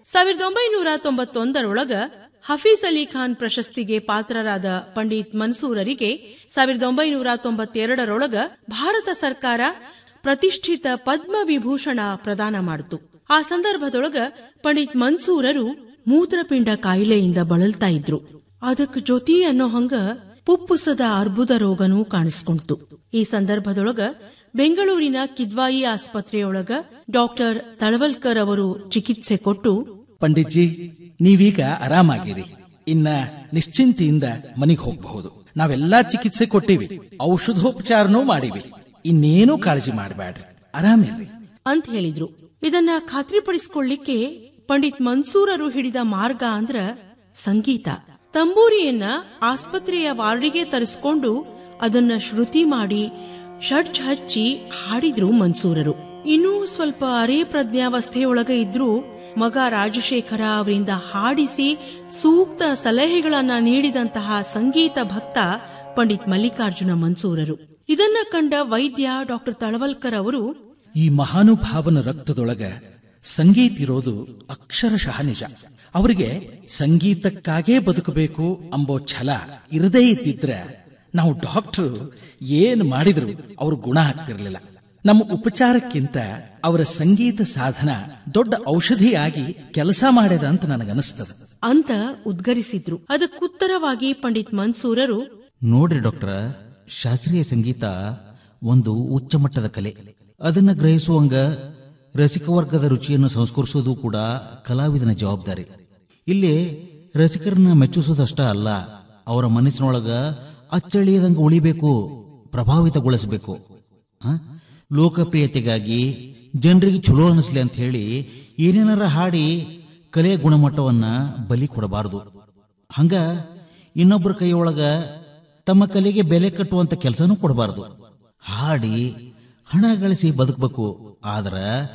ಸಾವಿರದ ಒಂಬೈನೂರ ತೊಂಬತ್ತೊಂದರೊಳಗ ಹಫೀಜ್ ಅಲಿ ಖಾನ್ ಪ್ರಶಸ್ತಿಗೆ ಪಾತ್ರರಾದ ಪಂಡಿತ್ ಮನ್ಸೂರರಿಗೆ ಸಾವಿರದ ಒಂಬೈನೂರ ತೊಂಬತ್ತೆರಡರೊಳಗ ಭಾರತ ಸರ್ಕಾರ ಪ್ರತಿಷ್ಠಿತ ಪದ್ಮ ವಿಭೂಷಣ ಪ್ರದಾನ ಮಾಡಿತು ಆ ಸಂದರ್ಭದೊಳಗ ಪಂಡಿತ್ ಮನ್ಸೂರರು ಮೂತ್ರಪಿಂಡ ಕಾಯಿಲೆಯಿಂದ ಬಳಲ್ತಾ ಇದ್ರು ಅದಕ್ ಜೊತಿ ಅನ್ನೋ ಹಂಗ ಪುಪ್ಪುಸದ ಅರ್ಬುದ ರೋಗನೂ ಕಾಣಿಸ್ಕೊಂತು ಈ ಸಂದರ್ಭದೊಳಗ ಬೆಂಗಳೂರಿನ ಕಿದ್ವಾಯಿ ಆಸ್ಪತ್ರೆಯೊಳಗ ಡಾಕ್ಟರ್ ತಳವಲ್ಕರ್ ಅವರು ಚಿಕಿತ್ಸೆ ಕೊಟ್ಟು ಪಂಡಿತ್ಜಿ ನೀವೀಗ ಆರಾಮಾಗಿರಿ ಇನ್ನ ನಿಶ್ಚಿಂತೆಯಿಂದ ಮನೆಗೆ ಹೋಗಬಹುದು ನಾವೆಲ್ಲಾ ಚಿಕಿತ್ಸೆ ಕೊಟ್ಟಿವಿ ಔಷಧೋಪಚಾರನೂ ಮಾಡಿವಿ ಇನ್ನೇನೂ ಕಾಳಜಿ ಮಾಡಬೇಡ್ರಿ ಆರಾಮಿರ್ರಿ ಅಂತ ಹೇಳಿದ್ರು ಇದನ್ನ ಖಾತ್ರಿಪಡಿಸಿಕೊಳ್ಳಿಕ್ಕೆ ಪಂಡಿತ್ ಮನ್ಸೂರರು ಹಿಡಿದ ಮಾರ್ಗ ಅಂದ್ರ ಸಂಗೀತ ತಂಬೂರಿಯನ್ನ ಆಸ್ಪತ್ರೆಯ ವಾರ್ಡಿಗೆ ತರಿಸ್ಕೊಂಡು ಅದನ್ನ ಶ್ರುತಿ ಮಾಡಿ ಷಡ್ಜ್ ಹಚ್ಚಿ ಹಾಡಿದ್ರು ಮನ್ಸೂರರು ಇನ್ನೂ ಸ್ವಲ್ಪ ಅರೆ ಪ್ರಜ್ಞಾವಸ್ಥೆಯೊಳಗ ಇದ್ರೂ ಮಗ ರಾಜಶೇಖರ ಅವರಿಂದ ಹಾಡಿಸಿ ಸೂಕ್ತ ಸಲಹೆಗಳನ್ನ ನೀಡಿದಂತಹ ಸಂಗೀತ ಭಕ್ತ ಪಂಡಿತ್ ಮಲ್ಲಿಕಾರ್ಜುನ ಮನ್ಸೂರರು ಇದನ್ನ ಕಂಡ ವೈದ್ಯ ಡಾಕ್ಟರ್ ತಳವಲ್ಕರ್ ಅವರು ಈ ಮಹಾನುಭಾವನ ರಕ್ತದೊಳಗ ಸಂಗೀತ ಇರೋದು ಅಕ್ಷರಶಃ ನಿಜ ಅವರಿಗೆ ಸಂಗೀತಕ್ಕಾಗೇ ಬದುಕಬೇಕು ಅಂಬೋ ಛಲ ಇರದೇ ಇದ್ದಿದ್ರೆ ನಾವು ಡಾಕ್ಟರ್ ಏನ್ ಮಾಡಿದ್ರು ಅವ್ರ ಗುಣ ಆಗ್ತಿರ್ಲಿಲ್ಲ ನಮ್ಮ ಉಪಚಾರಕ್ಕಿಂತ ಅವರ ಸಂಗೀತ ಸಾಧನ ದೊಡ್ಡ ಔಷಧಿಯಾಗಿ ಕೆಲಸ ಮಾಡ್ಯದ ಅಂತ ನನಗನಿಸ್ತದ ಅಂತ ಉದ್ಗರಿಸಿದ್ರು ಅದಕ್ಕುತ್ತರವಾಗಿ ಪಂಡಿತ್ ಮನ್ಸೂರರು ನೋಡ್ರಿ ಡಾಕ್ಟರ್ ಶಾಸ್ತ್ರೀಯ ಸಂಗೀತ ಒಂದು ಉಚ್ಚ ಮಟ್ಟದ ಕಲೆ ಅದನ್ನ ಗ್ರಹಿಸುವಂಗ ರಸಿಕವರ್ಗದ ರುಚಿಯನ್ನು ಸಂಸ್ಕರಿಸೋದು ಕೂಡ ಕಲಾವಿದನ ಜವಾಬ್ದಾರಿ ಇಲ್ಲಿ ರಸಿಕರನ್ನ ಮೆಚ್ಚಿಸೋದಷ್ಟ ಅಲ್ಲ ಅವರ ಮನಸ್ಸಿನೊಳಗ ಅಚ್ಚಳಿಯದಂಗ ಉಳಿಬೇಕು ಪ್ರಭಾವಿತಗೊಳಿಸಬೇಕು ಆ? ಲೋಕಪ್ರಿಯತೆಗಾಗಿ ಜನರಿಗೆ ಚಲೋ ಅನಿಸ್ಲಿ ಅಂತ ಹೇಳಿ ಏನೇನಾರ ಹಾಡಿ ಕಲೆಯ ಗುಣಮಟ್ಟವನ್ನ ಬಲಿ ಕೊಡಬಾರದು ಹಂಗ ಇನ್ನೊಬ್ಬರ ಕೈಯೊಳಗ ತಮ್ಮ ಕಲೆಗೆ ಬೆಲೆ ಕಟ್ಟುವಂತ ಕೆಲಸನೂ ಕೊಡಬಾರದು ಹಾಡಿ ಹಣ ಗಳಿಸಿ ಬದುಕಬೇಕು ಆದ್ರ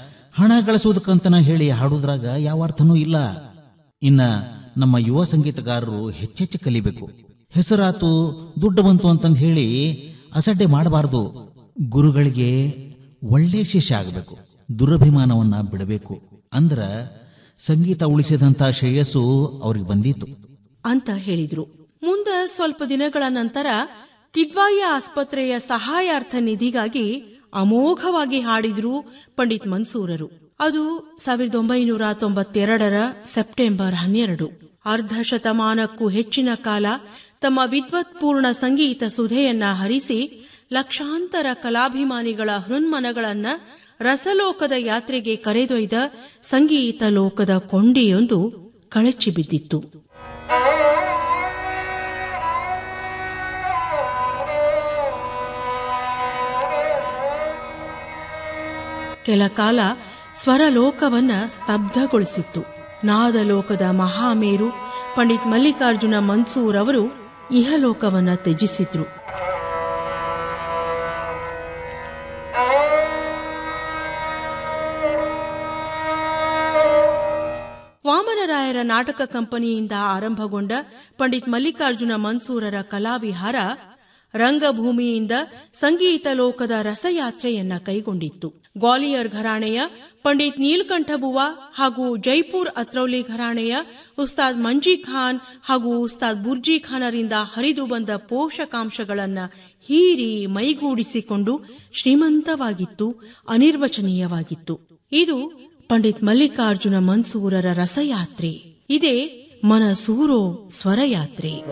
ಹಣ ಗಳಿಸೋದಕ್ಕಂತನ ಹೇಳಿ ಹಾಡುದ್ರಾಗ ಯಾವ ಅರ್ಥನೂ ಇಲ್ಲ ಇನ್ನ ನಮ್ಮ ಯುವ ಸಂಗೀತಗಾರರು ಹೆಚ್ಚೆಚ್ಚು ಕಲಿಬೇಕು ಹೆಸರಾತು ದುಡ್ಡು ಬಂತು ಅಂತಂದ್ ಹೇಳಿ ಅಸಡ್ಡೆ ಮಾಡಬಾರದು ಗುರುಗಳಿಗೆ ಒಳ್ಳೆ ಶಿಷ್ಯ ಆಗಬೇಕು ದುರಭಿಮಾನವನ್ನ ಬಿಡಬೇಕು ಅಂದ್ರ ಸಂಗೀತ ಉಳಿಸಿದಂತ ಶ್ರೇಯಸ್ಸು ಅವ್ರಿಗೆ ಬಂದಿತ್ತು ಅಂತ ಹೇಳಿದ್ರು ಮುಂದ ಸ್ವಲ್ಪ ದಿನಗಳ ನಂತರ ಕಿದ್ವಾಯಿ ಆಸ್ಪತ್ರೆಯ ಸಹಾಯಾರ್ಥ ನಿಧಿಗಾಗಿ ಅಮೋಘವಾಗಿ ಹಾಡಿದ್ರು ಪಂಡಿತ್ ಮನ್ಸೂರರು ಅದು ಸಾವಿರದ ಒಂಬೈನೂರ ತೊಂಬತ್ತೆರಡರ ಸೆಪ್ಟೆಂಬರ್ ಹನ್ನೆರಡು ಅರ್ಧ ಶತಮಾನಕ್ಕೂ ಹೆಚ್ಚಿನ ಕಾಲ ತಮ್ಮ ವಿದ್ವತ್ಪೂರ್ಣ ಸಂಗೀತ ಸುಧೆಯನ್ನ ಹರಿಸಿ ಲಕ್ಷಾಂತರ ಕಲಾಭಿಮಾನಿಗಳ ಹೃನ್ಮನಗಳನ್ನ ರಸಲೋಕದ ಯಾತ್ರೆಗೆ ಕರೆದೊಯ್ದ ಸಂಗೀತ ಲೋಕದ ಕೊಂಡಿಯೊಂದು ಕಳಚಿ ಬಿದ್ದಿತ್ತು ಕೆಲ ಕಾಲ ಸ್ವರಲೋಕವನ್ನ ಸ್ತಬ್ಧಗೊಳಿಸಿತ್ತು ನಾದಲೋಕದ ಮಹಾಮೇರು ಪಂಡಿತ್ ಮಲ್ಲಿಕಾರ್ಜುನ ಮನ್ಸೂರ್ ಅವರು ಇಹಲೋಕವನ್ನ ತ್ಯಜಿಸಿದ್ರು ವಾಮನರಾಯರ ನಾಟಕ ಕಂಪನಿಯಿಂದ ಆರಂಭಗೊಂಡ ಪಂಡಿತ್ ಮಲ್ಲಿಕಾರ್ಜುನ ಮನ್ಸೂರರ ಕಲಾವಿಹಾರ ರಂಗಭೂಮಿಯಿಂದ ಸಂಗೀತ ಲೋಕದ ರಸಯಾತ್ರೆಯನ್ನ ಕೈಗೊಂಡಿತ್ತು ಗ್ವಾಲಿಯರ್ ಘರಾಣೆಯ ಪಂಡಿತ್ ನೀಲಕಂಠ ಬುವಾ ಹಾಗೂ ಜೈಪುರ್ ಅತ್ರೌಲಿ ಘರಾಣೆಯ ಉಸ್ತಾದ್ ಮಂಜಿ ಖಾನ್ ಹಾಗೂ ಉಸ್ತಾದ್ ಬುರ್ಜಿ ಖಾನರಿಂದ ಹರಿದು ಬಂದ ಪೋಷಕಾಂಶಗಳನ್ನ ಹೀರಿ ಮೈಗೂಡಿಸಿಕೊಂಡು ಶ್ರೀಮಂತವಾಗಿತ್ತು ಅನಿರ್ವಚನೀಯವಾಗಿತ್ತು ಇದು ಪಂಡಿತ್ ಮಲ್ಲಿಕಾರ್ಜುನ ಮನ್ಸೂರರ ರಸಯಾತ್ರೆ ಇದೇ ಮನಸೂರೋ ಸ್ವರಯಾತ್ರೆ